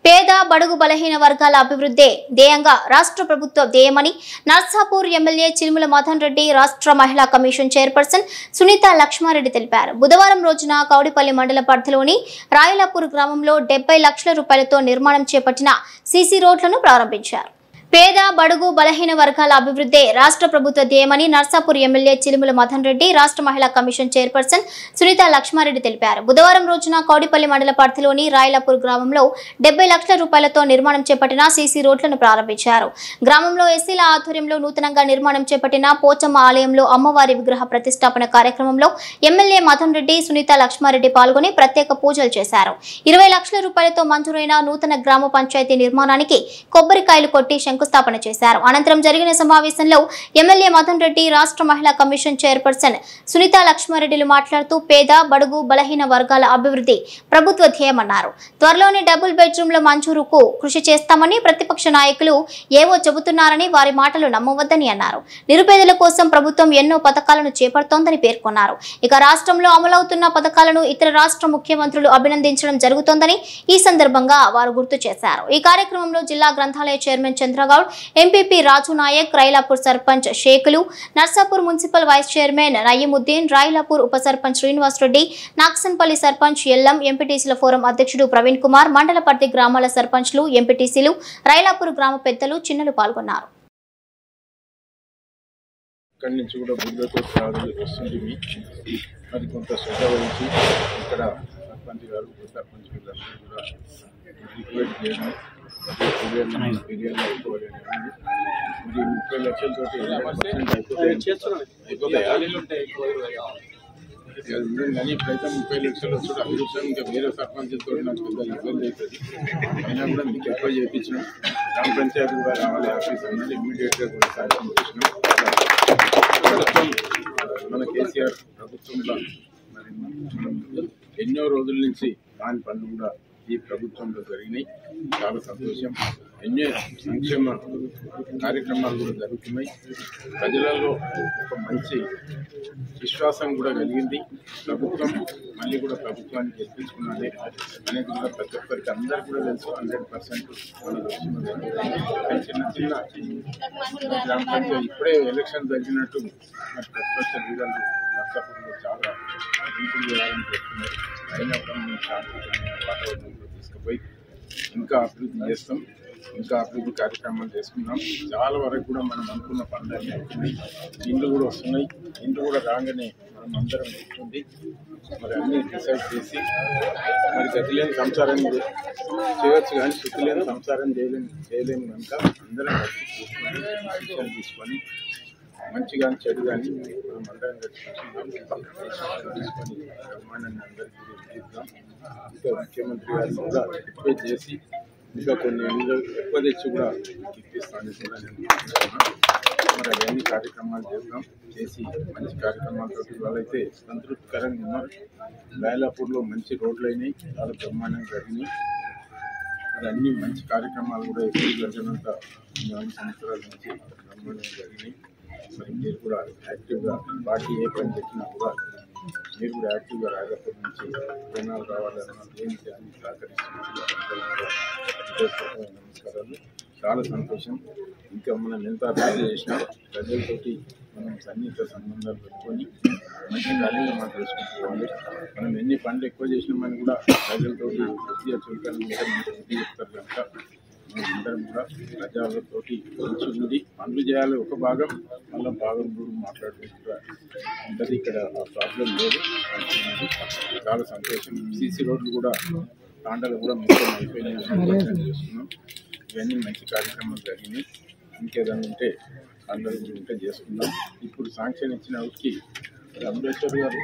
పేద బడుగు బలహీన వర్గాల అభివృద్ధే ధ్యేయంగా రాష్ట్ర ప్రభుత్వ ధ్యేయమని నర్సాపూర్ ఎమ్మెల్యే చిలుముల మదన్ రెడ్డి రాష్ట్ర మహిళా కమిషన్ చైర్పర్సన్ సునీత లక్ష్మారెడ్డి తెలిపారు బుధవారం రోజున కౌడిపల్లి మండల పరిధిలోని రాయలాపూర్ గ్రామంలో డెబ్బై లక్షల రూపాయలతో నిర్మాణం చేపట్టిన సీసీ రోడ్లను ప్రారంభించారు పేద బడుగు బలహీన వర్గాల అభివృద్ధే రాష్ట్ర ప్రభుత్వ ధ్యేయమని నర్సాపూర్ ఎమ్మెల్యే చిలుముల మదన్ రెడ్డి రాష్ట్ర మహిళా కమిషన్ చైర్పర్సన్ సునీత లక్ష్మారెడ్డి తెలిపారు బుధవారం రోజున కౌడిపల్లి మండల పరిధిలోని రాయలాపూర్ గ్రామంలో డెబ్బై లక్షల రూపాయలతో నిర్మాణం చేపట్టిన సీసీ రోడ్లను ప్రారంభించారు గ్రామంలో ఎస్సీల ఆధ్వర్యంలో నూతనంగా నిర్మాణం చేపట్టిన పోచమ్మ ఆలయంలో అమ్మవారి విగ్రహ ప్రతిష్టాపన కార్యక్రమంలో ఎమ్మెల్యే మదన్ రెడ్డి సునీత లక్ష్మారెడ్డి పాల్గొని ప్రత్యేక పూజలు చేశారు ఇరవై లక్షల రూపాయలతో మంజూరైన నూతన గ్రామ పంచాయతీ నిర్మాణానికి కొబ్బరికాయలు కొట్టి శంకుస్థాపన చేశారు అనంతరం జరిగిన సమావేశంలో ఎమ్మెల్యే మదన్ రెడ్డి రాష్ట్ర మహిళా కమిషన్ చైర్పర్సన్ సునీత లక్ష్మారెడ్డిలు మాట్లాడుతూ పేద బడుగు బలహీన వర్గాల అభివృద్ధి ప్రభుత్వ ధ్యేయమన్నారు త్వరలోనే డబుల్ బెడ్రూమ్ల మంజూరుకు కృషి చేస్తామని ప్రతిపక్ష నాయకులు ఏవో చెబుతున్నారని వారి మాటలు నమ్మవద్దని అన్నారు నిరుపేదల కోసం ప్రభుత్వం ఎన్నో పథకాలను చేపడుతోందని పేర్కొన్నారు ఇక రాష్ట్రంలో అమలవుతున్న పథకాలను ఇతర రాష్ట్ర ముఖ్యమంత్రులు అభినందించడం జరుగుతోందని ఈ సందర్భంగా వారు గుర్తు చేశారు ఈ కార్యక్రమంలో జిల్లా గ్రంథాలయ chairman Chandragoud MPP Raju Nayak Railapur sarpanch Shekulu Narsapur municipal vice chairman Nayeemuddin Rayalapur ఉప సర్పంచ్ శ్రీనివాస్ రెడ్డి నాక్సన్పల్లి సర్పంచ్ ఎల్లం ఎంపీటీసీల ఫోరం అధ్యక్షుడు ప్రవీణ్ కుమార్ మండల పరిధి గ్రామాల సర్పంచ్లు ఎంపీటీసీలు రైలాపూర్ గ్రామ పెద్దలు చిన్నలు పాల్గొన్నారు ఇక్కడి నుంచి కూడా బుద్ధతో ప్రాణులు వస్తుంది మరి కొంత శ్రద్ధ వహించి ఇక్కడ సర్పంచ్ గారు ఉప సర్పంచ్ వీళ్ళందరూ కూడా రిక్వెస్ట్ చేయడం బిర్యానీ బిర్యానీ అయిపోవాలి మరి ముప్పై లక్షలతోటి కానీ ఇప్పుడైతే ముప్పై లక్షలు వచ్చి అభివృద్ధి ఇంకా వేరే సర్పంచ్తో నాకు పెద్ద ఇబ్బంది అవుతుంది అయినా కూడా మీకు ఎక్కువ చేయించినాం గ్రామ పంచాయతీ కూడా రావాలి ఆఫీస్ అన్నది ఇమ్మీడియట్గా కూడా సాధ్యం చేసినాం ప్రభుత్వం మన కేసీఆర్ ప్రభుత్వంలో మరి మనం ఎన్నో రోజుల నుంచి దాని పనులు కూడా ఈ ప్రభుత్వంలో జరిగినాయి చాలా సంతోషం ఎన్నో సంక్షేమ కార్యక్రమాలు కూడా జరుగుతున్నాయి ప్రజలలో ఒక మంచి విశ్వాసం కూడా కలిగింది ప్రభుత్వం మళ్ళీ కూడా ప్రభుత్వానికి ఎత్తించుకున్నది అనేది కూడా ప్రతి ఒక్కరికి అందరికీ కూడా తెలుసు హండ్రెడ్ పర్సెంట్ చిన్న చిన్న గ్రామ పంచాయతీ ఇప్పుడే ఎలక్షన్ జరిగినట్టు మరి ప్రతిపక్ష లీడర్లు నర్సాపూర్లో చాలా ఇంపులు చేయాలని చెప్తున్నారు అయినా కూడా మేము శాంతియుతమైన వాతావరణంలో తీసుకుపోయి ఇంకా అభివృద్ధి చేస్తాం ఇంకా అభివృద్ధి కార్యక్రమాలు చేసుకున్నాం చాలా వరకు కూడా మనం అనుకున్న పనులన్నీ అవుతున్నాయి ఇండ్లు కూడా వస్తున్నాయి ఇండ్లు కూడా రాగానే మనం అందరం కూర్చుంది మరి అన్నీ డిసైడ్ చేసి మరి గతి లేని సంసారం చేయొచ్చు కానీ శుద్ధి లేని సంసారం చేయలేము చేయలేము కనుక అందరం కలిసి కూర్చొని డిసిషన్ తీసుకొని మంచి కానీ చెడు కానీ మనం అందరం కలిసి కూర్చుందాం తీసుకొని బ్రహ్మాండంగా అందరికీ ఇద్దాం ఇంకా ముఖ్యమంత్రి గారిని కూడా రిక్వెస్ట్ చేసి ఇంకా కొన్ని ఏళ్ళు ఎక్కువ తెచ్చి కూడా ఇప్పిస్తానని కూడా నేను అనుకుంటున్నాను. మరి అవన్నీ కార్యక్రమాలు చేద్దాం చేసి మంచి కార్యక్రమాలతో వాళ్ళైతే సంతృప్తికరంగా ఉన్నారు బయలాపూర్లో మంచి రోడ్లు అయినాయి చాలా బ్రహ్మాండంగా జరిగినాయి మరి అన్ని మంచి కార్యక్రమాలు కూడా ఎప్పుడు జరిగినంత నాలుగు సంవత్సరాల నుంచి బ్రహ్మాండంగా జరిగినాయి మరి మీరు కూడా యాక్టివ్గా పార్టీ ఏ పని పెట్టినా కూడా మీరు కూడా యాక్టివ్గా రాజపూర్ నుంచి జనాలు రావాలన్నా ఏంటి అని సహకరిస్తున్నారు అందరికీ కూడా హృదయపూర్వకమైన నమస్కారాలు చాలా సంతోషం ఇంకా మనం ఎంత అభివృద్ధి చేసినా ప్రజలతోటి మనం సన్నిహిత సంబంధాలు పెట్టుకొని మంచి కార్యక్రమాలు చేసుకుంటున్నాం మనం ఎన్ని పనులు ఎక్కువ చేసినామని కూడా ప్రజలతోటి ఉద్యోగ చులకన మీద మనకు బుద్ధి చెప్తారు కనుక మనం అందరం కూడా ప్రజలతోటి మంచి ఉంది పనులు చేయాలి ఒక భాగం మళ్ళీ భాగం కూడా మాట్లాడుకుంటూ ఉంటుంది ఇక్కడ ఆ ప్రాబ్లం లేదు మంచిగా ఉంది. చాలా సంతోషం సీసీ రోడ్లు కూడా తాండలు కూడా మొత్తం అయిపోయినాయి అని చేస్తున్నాం ఇవన్నీ మంచి కార్యక్రమాలు జరిగినాయి ఇంకేదన్నా ఉంటే అందరూ కూడా ఉంటే చేసుకుందాం ఇప్పుడు శాంక్షన్ ఇచ్చిన వాటికి అంబేద్కర్ గారు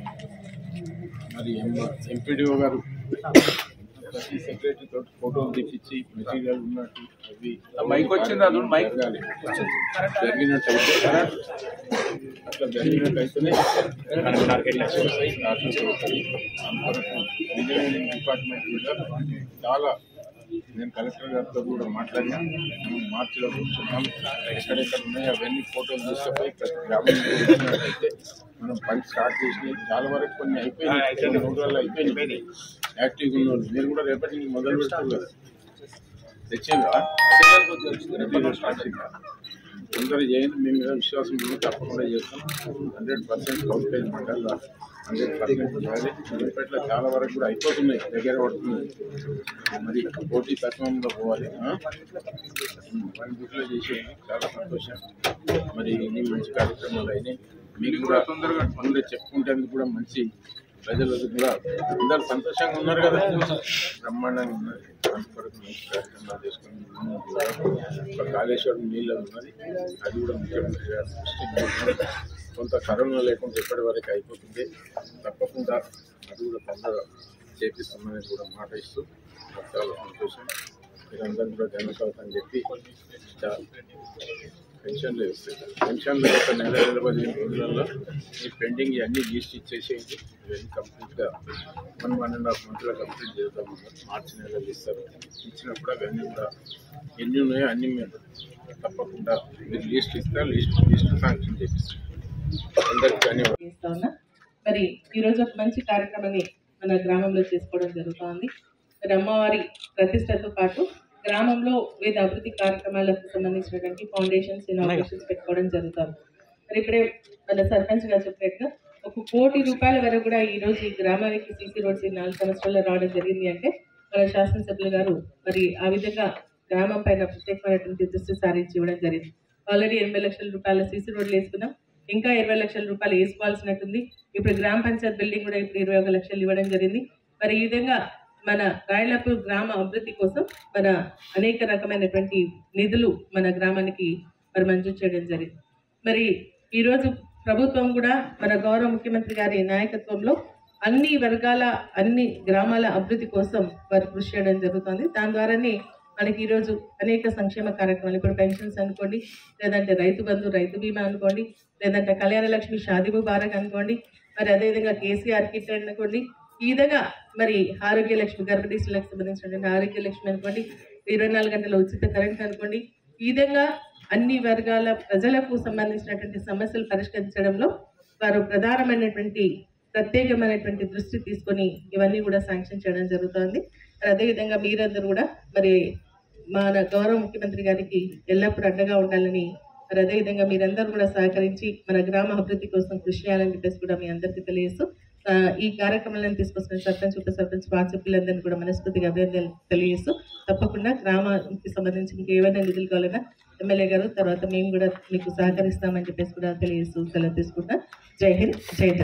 మరి ఎంపీడీఓ గారు ప్రతి సెక్రటరీ తోటి ఫోటోలు తెప్పించి మెటీరియల్ ఉన్నట్టు అవి మైక్ వచ్చిందా? చూడు, మైక్. జరగాలి జరిగినట్టయితే అట్లా జరిగినట్టయితేనే మనకు టార్గెట్ వస్తాయి టార్గెట్ వస్తాయి అందుకొరకు ఇంజనీరింగ్ డిపార్ట్మెంట్ కూడా చాలా నేను కలెక్టర్ గారితో కూడా మాట్లాడినా మేము మార్చిలో కూర్చున్నాం ఎక్కడెక్కడ ఉన్నాయో అవన్నీ ఫోటోలు తీసుకుపోయి ప్రతి గ్రామంలో వచ్చినట్టయితే మనం పని స్టార్ట్ చేసి చాలా వరకు కొన్ని అయిపోయినాయి కొన్ని మూడు రోజులు అయిపోయినాయి యాక్టివ్గా ఉన్న వాళ్ళు మీరు కూడా రేపటి నుంచి మొదలు పెడతారు కదా తెచ్చిందా అందరూ చేయండి మీ మీద విశ్వాసం ఉంది తప్పకుండా చేస్తాం హండ్రెడ్ పర్సెంట్ కౌంటేజ్ మండల్లో హండ్రెడ్ పర్సెంట్ చేయాలి ఇప్పట్లో చాలా వరకు కూడా అయిపోతున్నాయి దగ్గర పడుతున్నాయి మరి పోటీ తత్వంలో పోవాలి ఆ? వన్ వీక్లో చేసేయండి చాలా సంతోషం మరి ఇన్ని మంచి కార్యక్రమాలు అయినాయి మీకు కూడా తొందరగా ముందే చెప్పుకుంటేందుకు కూడా మంచి ప్రజలకు కూడా అందరు సంతోషంగా ఉన్నారు కదా బ్రహ్మాండంగా ఉన్నారు కొరకు మంచి కార్యక్రమాలు చేసుకుని ఒక కాళేశ్వరం నీళ్ళు ఉన్నది అది కూడా ముఖ్యమంత్రి గారు దృష్టికి పెట్టినారు. కొంత కరోనా లేకుండా ఎప్పటి వరకు అయిపోతుంది తప్పకుండా అది కూడా తొందరగా చేపిస్తామని కూడా మాట ఇస్తూ నాకు చాలా సంతోషం మీరందరూ కూడా ధన్యవాదాలు అని చెప్పి చాలా పెన్షన్లు ఇస్తాయి పెన్షన్లు ఒక నెల నెల పదిహేను రోజులలో ఈ పెండింగ్ ఇవన్నీ లిస్ట్ ఇచ్చేసేయండి ఇవన్నీ కంప్లీట్గా వన్ వన్ అండ్ హాఫ్ మంత్లో కంప్లీట్ చేద్దాం మార్చి నెలలో ఇస్తారు ఇచ్చినప్పుడు అవన్నీ కూడా ఎన్ని ఉన్నాయో అన్ని మేము తప్పకుండా మీరు లిస్ట్ ఇస్తారు లిస్ట్ లిస్ట్ శాంక్షన్ చేపిస్తాం అందరికీ ధన్యవాదాలు చేస్తా ఉన్నా మరి ఈరోజు ఒక మంచి కార్యక్రమాన్ని మన గ్రామంలో చేసుకోవడం జరుగుతోంది మరి అమ్మవారి ప్రతిష్టతో పాటు గ్రామంలో వివిధ అభివృద్ధి కార్యక్రమాలకు సంబంధించినటువంటి ఫౌండేషన్స్ ఇనాగ్రేషన్స్ పెట్టుకోవడం జరుగుతుంది మరి ఇప్పుడే మన సర్పంచ్ గారు చెప్పినట్టుగా ఒక కోటి రూపాయల వరకు కూడా ఈ రోజు ఈ గ్రామానికి సీసీ రోడ్స్ ఈ నాలుగు సంవత్సరాల్లో రావడం జరిగింది అంటే మన శాసనసభ్యులు గారు మరి ఆ విధంగా గ్రామం పైన ప్రత్యేకమైనటువంటి దృష్టి సారించి ఇవ్వడం జరిగింది ఆల్రెడీ ఎనభై లక్షల రూపాయల సీసీ రోడ్లు వేసుకున్నాం ఇంకా ఇరవై లక్షల రూపాయలు వేసుకోవాల్సినట్టుంది ఇప్పుడు గ్రామ పంచాయత్ బిల్డింగ్ కూడా ఇప్పుడు ఇరవై ఒక లక్షలు ఇవ్వడం జరిగింది మరి ఈ విధంగా మన రాయలపూర్ గ్రామ అభివృద్ధి కోసం మన అనేక రకమైనటువంటి నిధులు మన గ్రామానికి మరి మంజూరు చేయడం జరిగింది మరి ఈరోజు ప్రభుత్వం కూడా మన గౌరవ ముఖ్యమంత్రి గారి నాయకత్వంలో అన్ని వర్గాల అన్ని గ్రామాల అభివృద్ధి కోసం వారు కృషి చేయడం జరుగుతుంది దాని ద్వారానే మనకి ఈరోజు అనేక సంక్షేమ కార్యక్రమాలు ఇప్పుడు పెన్షన్స్ అనుకోండి లేదంటే రైతు బంధు రైతు బీమా అనుకోండి లేదంటే కళ్యాణ లక్ష్మి షాదీ ముబారక్ అనుకోండి మరి అదేవిధంగా కేసీఆర్ కిట్ అనుకోండి ఈ విధంగా మరి ఆరోగ్య లక్ష్మి గర్భిణీ స్త్రీలకు సంబంధించినటువంటి ఆరోగ్య లక్ష్మి అనుకోండి ఇరవై నాలుగు గంటల ఉచిత కరెంట్ అనుకోండి ఈ విధంగా అన్ని వర్గాల ప్రజలకు సంబంధించినటువంటి సమస్యలు పరిష్కరించడంలో వారు ప్రధానమైనటువంటి ప్రత్యేకమైనటువంటి దృష్టి తీసుకొని ఇవన్నీ కూడా శాంక్షన్ చేయడం జరుగుతోంది మరి అదేవిధంగా మీరందరూ కూడా మరి మన గౌరవ ముఖ్యమంత్రి గారికి ఎల్లప్పుడూ అండగా ఉండాలని మరి అదేవిధంగా మీరందరూ కూడా సహకరించి మన గ్రామ అభివృద్ధి కోసం కృషి చేయాలని చెప్పేసి కూడా మీ అందరికీ తెలియజేస్తూ ఆ, ఈ కార్యక్రమాలను తీసుకొస్తున్న సర్పంచ్ ఉప సర్పంచ్ వార్డు సభ్యులందరినీ కూడా మనస్ఫూర్తిగా అభినందనలు తెలియజేస్తూ తప్పకుండా గ్రామానికి సంబంధించి మీకు ఏవైనా నిధులు కావాలన్నా ఎమ్మెల్యే గారు తర్వాత మేము కూడా మీకు సహకరిస్తామని చెప్పేసి కూడా తెలియజేస్తూ సెలవు తీసుకుంటా జై హింద్ జై తెలంగాణ.